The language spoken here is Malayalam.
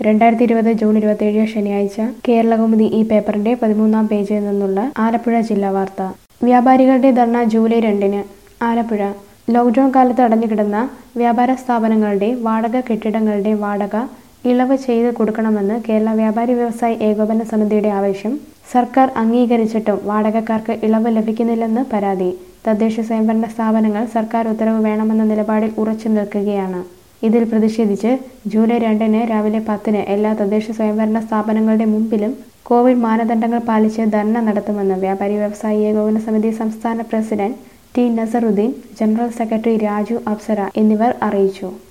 രണ്ടായിരത്തി ഇരുപത് ജൂൺ ഇരുപത്തിയേഴ് ശനിയാഴ്ച കേരളകൗമുദി ഈ പേപ്പറിന്റെ പതിമൂന്നാം പേജിൽ നിന്നുള്ള ആലപ്പുഴ ജില്ലാ വാർത്ത വ്യാപാരികളുടെ ധർണ ജൂലൈ രണ്ടിന് ആലപ്പുഴ ലോക്ക്ഡൌൺ കാലത്ത് അടഞ്ഞുകിടന്ന വ്യാപാര സ്ഥാപനങ്ങളുടെ വാടക കെട്ടിടങ്ങളുടെ വാടക ഇളവ് ചെയ്ത് കൊടുക്കണമെന്ന് കേരള വ്യാപാരി വ്യവസായി ഏകോപന സമിതിയുടെ ആവശ്യം സർക്കാർ അംഗീകരിച്ചിട്ടും വാടകക്കാർക്ക് ഇളവ് ലഭിക്കുന്നില്ലെന്ന് പരാതി തദ്ദേശ സ്വയംഭരണ സ്ഥാപനങ്ങൾ സർക്കാർ ഉത്തരവ് വേണമെന്ന നിലപാടിൽ ഉറച്ചു നിൽക്കുകയാണ് ഇതിൽ പ്രതിഷേധിച്ച് ജൂലൈ രണ്ടിന് രാവിലെ പത്തിന് എല്ലാ തദ്ദേശ സ്വയംഭരണ സ്ഥാപനങ്ങളുടെ മുമ്പിലും കോവിഡ് മാനദണ്ഡങ്ങൾ പാലിച്ച് ധർണ നടത്തുമെന്ന് വ്യാപാരി വ്യവസായി ഏകോപന സമിതി സംസ്ഥാന president T Nasaruddin general secretary Raju Apsara എന്നിവർ അറിയിച്ചു